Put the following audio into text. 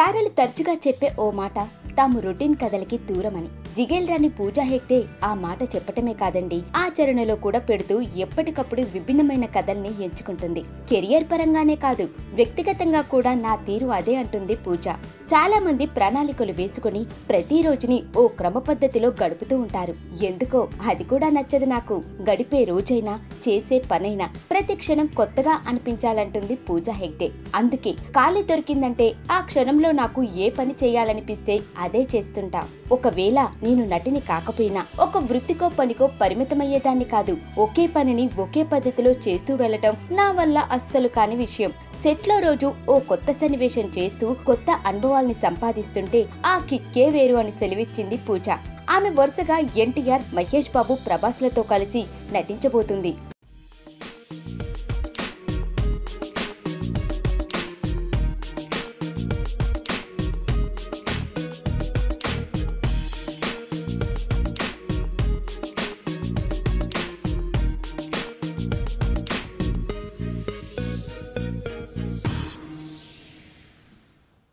తారలు తరచుగా చెప్పే ఓ మాట తాము రొటీన్ కథలకి దూరమని జిగేల్ రాణి పూజా హెగ్డే ఆ మాట చెప్పటమే కాదండి ఆచరణలో కూడా పెడుతూ ఎప్పటికప్పుడు విభిన్నమైన కథల్ని ఎంచుకుంటుంది కెరియర్ పరంగానే కాదు వ్యక్తిగతంగా కూడా నా తీరు అదే అంటుంది పూజ చాలా మంది ప్రణాళికలు వేసుకుని ప్రతి రోజుని ఓ క్రమ పద్ధతిలో గడుపుతూ ఉంటారు ఎందుకో అది కూడా నచ్చదు నాకు గడిపే రోజైనా చేసే పనైనా ప్రతి క్షణం కొత్తగా అనిపించాలంటుంది పూజా హెగ్డే అందుకే ఖాళీ దొరికిందంటే ఆ క్షణంలో నాకు ఏ పని చేయాలనిపిస్తే అదే చేస్తుంటా ఒకవేళ నేను నటిని కాకపోయినా ఒక వృత్తికో పనికో పరిమితమయ్యేదాన్ని కాదు ఒకే పనిని ఒకే పద్ధతిలో చేస్తూ వెళ్ళటం నా వల్ల అస్సలు కాని విషయం సెట్లో రోజు ఓ కొత్త సన్నివేశం చేస్తూ కొత్త అనుభవాల్ని సంపాదిస్తుంటే ఆ కిక్కే వేరు అని సెలవిచ్చింది పూజ ఆమె వరుసగా ఎన్టీఆర్ మహేష్ బాబు ప్రభాస్లతో కలిసి నటించబోతుంది